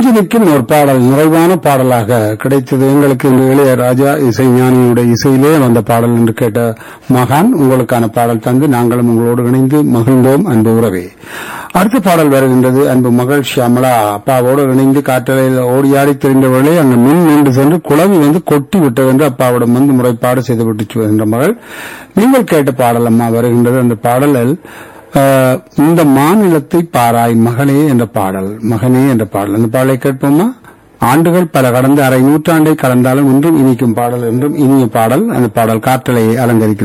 ரஞ்சினிக்கும் ஒரு பாடல் நிறைவான பாடலாக கிடைத்தது எங்களுக்கு இந்த இளையராஜா இசைஞானியுடைய இசையிலே வந்த பாடல் என்று கேட்ட மகான் உங்களுக்கான பாடல் தந்து நாங்களும் உங்களோடு இணைந்து மகிழ்ந்தோம் அன்பு உறவே அடுத்த பாடல் வருகின்றது அன்பு மகள் ஷியாமலா அப்பாவோடு இணைந்து காற்றலையில் ஓடியாடி திரிந்தவர்களே அங்கு மின் நின்று சென்று குழவி வந்து கொட்டி விட்டது என்று அப்பாவிடம் வந்து முறைப்பாடு செய்துவிட்டு வருகின்ற மகள் நீங்கள் கேட்ட பாடல் அம்மா வருகின்றது அந்த பாடலில் ஆஹ், இந்த மாநிலத்தை பாராய் மகளே என்ற பாடல் மகனே என்ற பாடல் அந்த பாடலை கேட்போமா ஆண்டுகள் பல கடந்த அரை நூற்றாண்டை கடந்தாலும் இன்றும் இனிக்கும் பாடல் என்றும் இனிய பாடல் அந்த பாடல் காற்றலை அலங்கரிக்கும்